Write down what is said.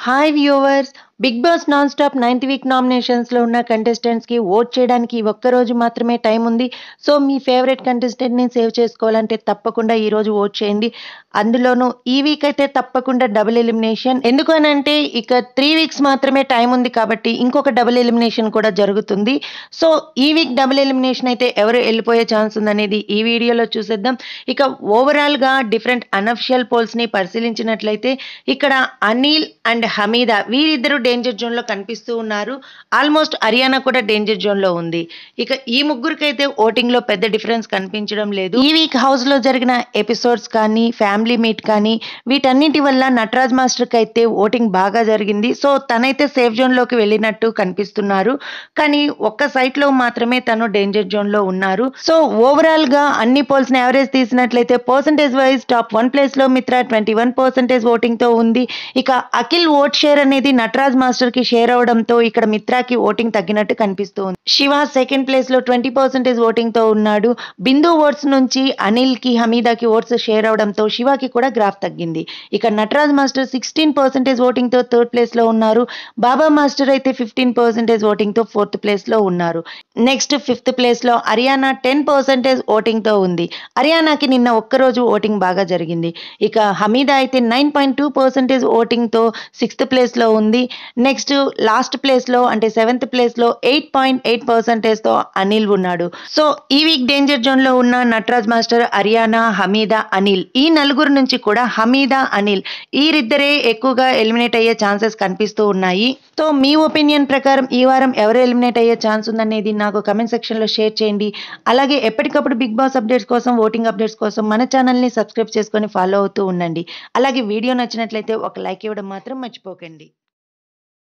hi viewers big boss non stop ninth week నామినేషన్స్లో ఉన్న కంటెస్టెంట్స్కి ఓట్ చేయడానికి ఈ ఒక్క రోజు మాత్రమే టైం ఉంది సో మీ ఫేవరెట్ కంటెస్టెంట్ని సేవ్ చేసుకోవాలంటే తప్పకుండా ఈ రోజు ఓట్ చేయండి అందులోనూ ఈ వీక్ అయితే తప్పకుండా డబుల్ ఎలిమినేషన్ ఎందుకు అని అంటే ఇక త్రీ వీక్స్ మాత్రమే టైం ఉంది కాబట్టి ఇంకొక డబుల్ ఎలిమినేషన్ కూడా జరుగుతుంది సో ఈ వీక్ డబుల్ ఎలిమినేషన్ అయితే ఎవరు వెళ్ళిపోయే ఛాన్స్ ఉందనేది ఈ వీడియోలో చూసేద్దాం ఇక ఓవరాల్గా డిఫరెంట్ అనఫిషియల్ పోల్స్ని పరిశీలించినట్లయితే ఇక్కడ అనిల్ అండ్ హమీదా వీరిద్దరూ డేంజర్ జోన్లో కనిపిస్తూ ఉన్నారు ఆల్మోస్ట్ హర్యానా కూడా డేంజర్ జోన్లో ఉంది ఇక ఈ ముగ్గురికైతే ఓటింగ్లో పెద్ద డిఫరెన్స్ కనిపించడం లేదు ఈ వీక్ హౌస్లో జరిగిన ఎపిసోడ్స్ కానీ ఫ్యామిలీ మీట్ కానీ వీటన్నిటి వల్ల నటరాజ్ మాస్టర్కి అయితే ఓటింగ్ బాగా జరిగింది సో తనైతే సేఫ్ జోన్లోకి వెళ్ళినట్టు కనిపిస్తున్నారు కానీ ఒక్క సైట్లో మాత్రమే తను డేంజర్ జోన్లో ఉన్నారు సో ఓవరాల్గా అన్ని పోల్స్ని యావరేజ్ తీసినట్లయితే పర్సంటేజ్ వైజ్ టాప్ వన్ ప్లేస్లో మిత్ర ట్వంటీ వన్ పర్సెంటేజ్ ఓటింగ్తో ఉంది ఇక అఖిల్ ఓట్ షేర్ అనేది నటరాజ్ మాస్టర్కి షేర్ అవడంతో ఇక్కడ మిత్రాకి ఓటింగ్ తగ్గినట్టు కనిపిస్తూ ఉంది శివ సెకండ్ ప్లేస్లో ట్వంటీ పర్సెంటేజ్ ఓటింగ్తో ఉన్నాడు బిందు ఓట్స్ నుంచి అనిల్కి హమీదాకి ఓట్స్ షేర్ అవడంతో శివకి కూడా గ్రాఫ్ తగ్గింది ఇక నటరాజ్ మాస్టర్ సిక్స్టీన్ పర్సెంటేజ్ ఓటింగ్తో థర్డ్ ప్లేస్లో ఉన్నారు బాబా మాస్టర్ అయితే ఫిఫ్టీన్ పర్సెంటేజ్ ఓటింగ్తో ఫోర్త్ ప్లేస్లో ఉన్నారు నెక్స్ట్ ఫిఫ్త్ ప్లేస్లో హర్యానా టెన్ పర్సెంటేజ్ ఓటింగ్తో ఉంది హర్యానాకి నిన్న ఒక్కరోజు ఓటింగ్ బాగా జరిగింది ఇక హమీదా అయితే నైన్ పాయింట్ టూ పర్సెంటేజ్ ఓటింగ్తో సిక్స్త్ ప్లేస్లో ఉంది నెక్స్ట్ లాస్ట్ ప్లేస్లో అంటే సెవెంత్ ప్లేస్లో ఎయిట్ పాయింట్ ఎయిట్ పర్సెంటేజ్తో అనిల్ ఉన్నాడు సో ఈ వీక్ డేంజర్ జోన్లో ఉన్న నటరాజ్ మాస్టర్ హర్యానా హమీదా అనిల్ ఈ నలుగురు నుంచి కూడా హమీదా అనిల్ వీరిద్దరే ఎక్కువగా ఎలిమినేట్ అయ్యే ఛాన్సెస్ కనిపిస్తూ ఉన్నాయి సో మీ ఒపీనియన్ ప్రకారం ఈ వారం ఎవరు ఎలిమినేట్ అయ్యే ఛాన్స్ ఉందనేది నాకు కమెంట్ సెక్షన్లో షేర్ చేయండి అలాగే ఎప్పటికప్పుడు బిగ్ బాస్ అప్డేట్స్ కోసం ఓటింగ్ అప్డేట్స్ కోసం మన ఛానల్ని సబ్స్క్రైబ్ చేసుకొని ఫాలో అవుతూ ఉండండి అలాగే వీడియో నచ్చినట్లయితే ఒక లైక్ ఇవ్వడం మాత్రం మర్చిపోకండి